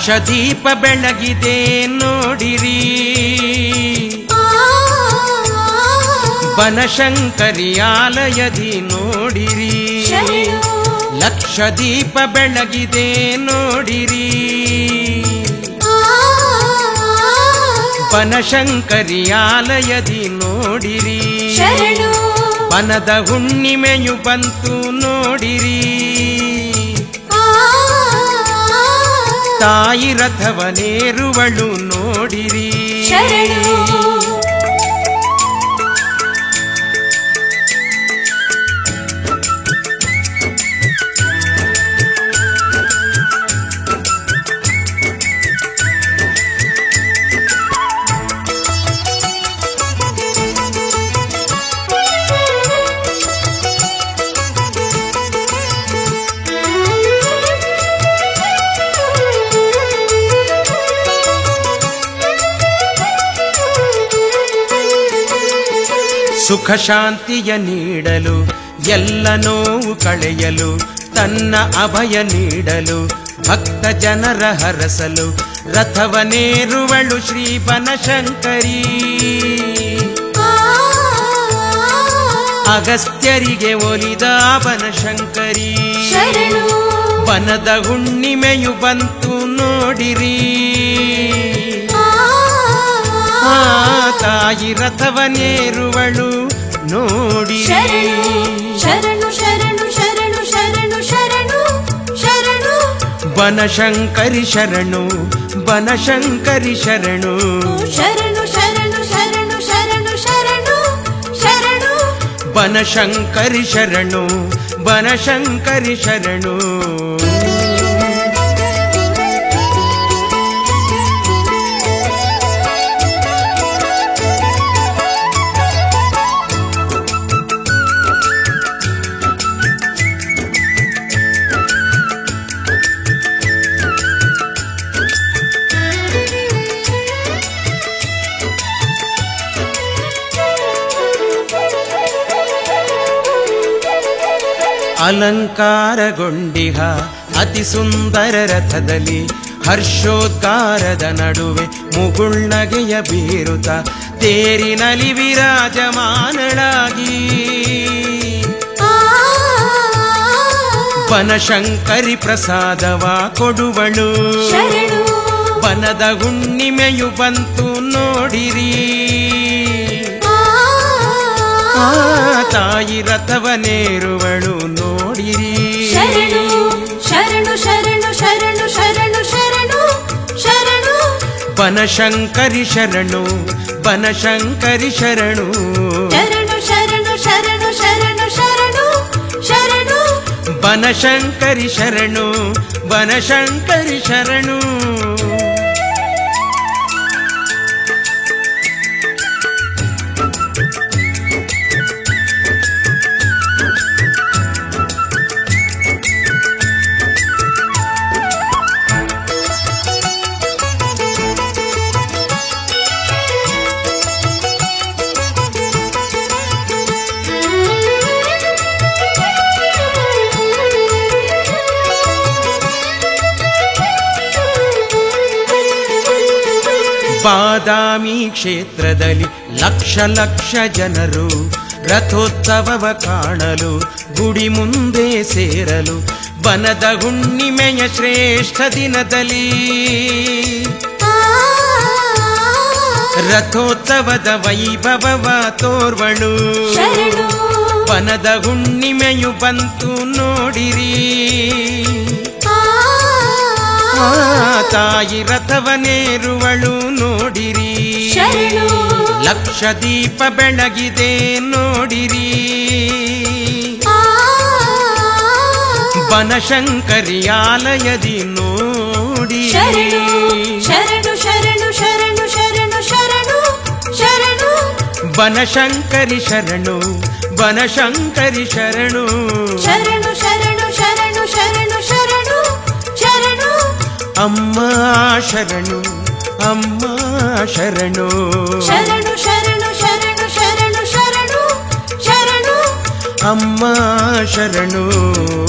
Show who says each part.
Speaker 1: ದೀಪ ಬೆಳಗಿದೆ ನೋಡಿರಿ ಬನಶಂಕರಿ ಆಲಯದಿ ನೋಡಿರಿ
Speaker 2: ಶರಣು
Speaker 1: ಲಕ್ಷ ದೀಪ ಬೆಳಗಿದೆ ನೋಡಿರಿ ಬನಶಂಕರಿ ಆಲಯದಿ ನೋಡಿರಿ
Speaker 2: ಶರಣು
Speaker 1: ಬನದ ಹುಣ್ಣಿಮೆಯು ಬಂತು ನೋಡಿರಿ ತಾಯಿ ರಥವನೇರುವಳು ನೋಡಿರಿ
Speaker 2: ಶರಣು
Speaker 1: ಸುಖ ಶಾಂತಿಯ ನೀಡಲು ಎಲ್ಲ ನೋವು ಕಳೆಯಲು ತನ್ನ ಅಭಯ ನೀಡಲು ಭಕ್ತ ಜನರ ಹರಸಲು ರಥವನೇರುವಳು ಶ್ರೀ ಬನಶಂಕರಿ ಅಗಸ್ತ್ಯರಿಗೆ ಒಲಿದ ಬನಶಂಕರಿ
Speaker 2: ಶರಣು
Speaker 1: ಬನದ ಹುಣ್ಣಿಮೆಯು ಬಂತು ನೋಡಿರಿ ಆ ತಾಯಿ ರಥವನೇರುವಳು ನೋಡಿ
Speaker 2: ಶರಣು ಶರಣು ಶರಣು ಶರಣು ಶರಣು ಶರಣು ಶರಣು
Speaker 1: ಬನಶಂಕರಿ ಶರಣು ಬನಶಂಕರಿ ಶರಣು
Speaker 2: ಶರಣು ಶರಣು ಶರಣು ಶರಣು ಶರಣು ಶರಣು
Speaker 1: ಬನಶಂಕರಿ ಶರಣು ಬನಶಂಕರಿ ಶರಣು ಅಲಂಕಾರಗೊಂಡಿಹ ಅತಿ ಸುಂದರ ರಥದಲ್ಲಿ ಹರ್ಷೋದ್ಗಾರದ ನಡುವೆ ಮುಗುಳ್ನಗೆಯ ಬೀರುತ್ತ ತೇರಿನಲಿ ವಿರಾಜಮಾನಳಾಗಿ ಬನಶಂಕರಿ ಪ್ರಸಾದವ ಕೊಡುವಳು
Speaker 2: ಶರಣು
Speaker 1: ಬನದ ಹುಣ್ಣಿಮೆಯು ಬಂತು ನೋಡಿರಿ ಆ ತಾಯಿ ರಥವನೇರುವಳು ನೋಡಿರಿ
Speaker 2: ಶರಣು ಶರಣು ಶರಣು ಶರಣು ಶರಣು ಶರಣು ಶರಣು
Speaker 1: ಬನಶಂಕರಿ ಶರಣು ಬನಶಂಕರಿ ಶರಣು
Speaker 2: ಶರಣು ಶರಣು ಶರಣು ಶರಣು ಶರಣು ಶರಣು
Speaker 1: ಬನಶಂಕರಿ ಶರಣು ಬನಶಂಕರಿ ಶರಣು ಬಾದಾಮಿ ಕ್ಷೇತ್ರದಲ್ಲಿ ಲಕ್ಷ ಲಕ್ಷ ಜನರು ರಥೋತ್ಸವವ ಕಾಣಲು ಗುಡಿ ಮುಂದೆ ಸೇರಲು ಬನದ ಹುಣ್ಣಿಮೆಯ ಶ್ರೇಷ್ಠ ದಿನದಲ್ಲಿ ರಥೋತ್ಸವದ ವೈಭವವ ತೋರ್ವಳು
Speaker 2: ಶರಣು
Speaker 1: ಬನದ ಹುಣ್ಣಿಮೆಯು ಬಂತು ನೋಡಿರಿ ಆ ತಾಯಿ ರಥವನೇರುವಳು ನೋಡಿರಿ
Speaker 2: ಶರಣು
Speaker 1: ಲಕ್ಷ ದೀಪ ಬೆಳಗಿದೆ ನೋಡಿರಿ ಬನಶಂಕರಿ ಆಲಯದಿ ನೋಡಿ
Speaker 2: ಶರಣು ಶರಣು ಶರಣು ಶರಣು ಶರಣು ಶರಣು ಶರಣು
Speaker 1: ಬನಶಂಕರಿ ಶರಣು ಬನಶಂಕರಿ ಶರಣು
Speaker 2: ಶರಣು ಶರಣು ಶರಣು ಶರಣು ಶರಣು ಶರಣು
Speaker 1: ಅಮ್ಮ ಶರಣು ಅಮ್ಮ ಶರಣು
Speaker 2: ಶರಣು ಶರಣು ಶರಣು ಶರಣು ಶರಣು ಶರಣು
Speaker 1: ಅಮ್ಮ ಶರಣು